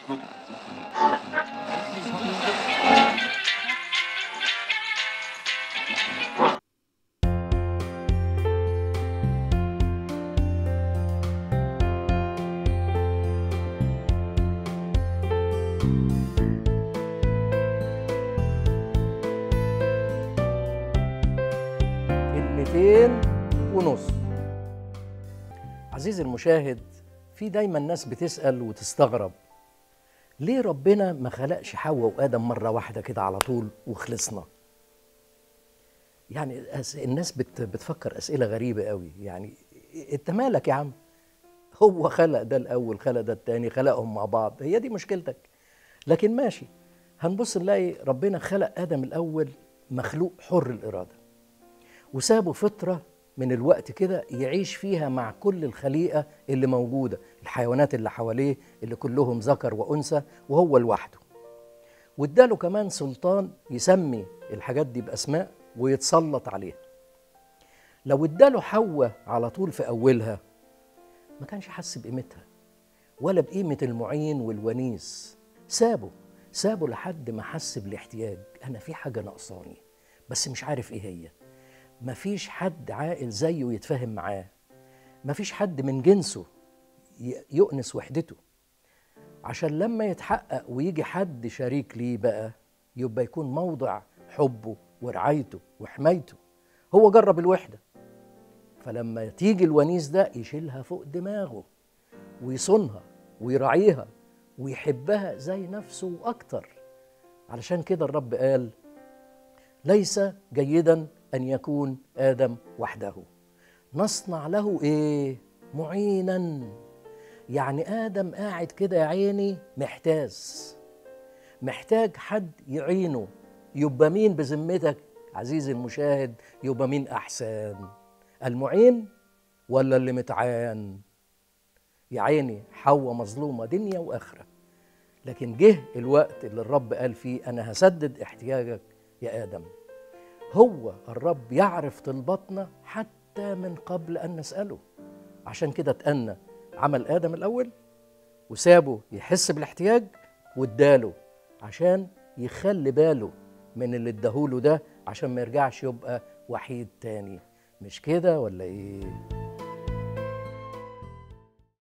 كلمتين ونص عزيزي المشاهد في دايما ناس بتسأل وتستغرب ليه ربنا ما خلقش حواء وآدم مرة واحدة كده على طول وخلصنا يعني أس- الناس بت بتفكر أسئلة غريبة قوي يعني انت مالك يا عم هو خلق ده الأول خلق ده التاني خلقهم مع بعض هي دي مشكلتك لكن ماشي هنبص نلاقي ربنا خلق آدم الأول مخلوق حر الإرادة وسابه فترة من الوقت كده يعيش فيها مع كل الخليقة اللي موجودة الحيوانات اللي حواليه اللي كلهم ذكر وأنثى وهو لوحده واداله كمان سلطان يسمي الحاجات دي بأسماء ويتسلط عليها لو اداله حواء على طول في أولها ما كانش حس بقيمتها ولا بقيمة المعين والونيس سابه سابه لحد ما حس بالاحتياج أنا في حاجة ناقصاني بس مش عارف إيه هي مفيش حد عاقل زيه يتفاهم معاه مفيش حد من جنسه ي- يؤنس وحدته عشان لما يتحقق ويجي حد شريك ليه بقى يبقى يكون موضع حبه ورعايته وحمايته هو جرب الوحدة فلما تيجي الونيس ده يشيلها فوق دماغه ويصونها ويراعيها ويحبها زي نفسه وأكتر علشان كده الرب قال ليس جيدا ان يكون ادم وحده نصنع له ايه معينا يعني ادم قاعد كده يا عيني محتاس محتاج حد يعينه يبقى مين بذمتك عزيزي المشاهد يبقى مين احسن المعين ولا اللي متعان يا عيني حواء مظلومه دنيا واخره لكن جه الوقت اللي الرب قال فيه انا هسدد احتياجك يا ادم هو الرب يعرف طلباتنا حتى من قبل ان نساله عشان كده اتأنى عمل ادم الاول وسابه يحس بالاحتياج واداله عشان يخلي باله من اللي اداهوله ده عشان ما يرجعش يبقى وحيد تاني مش كده ولا ايه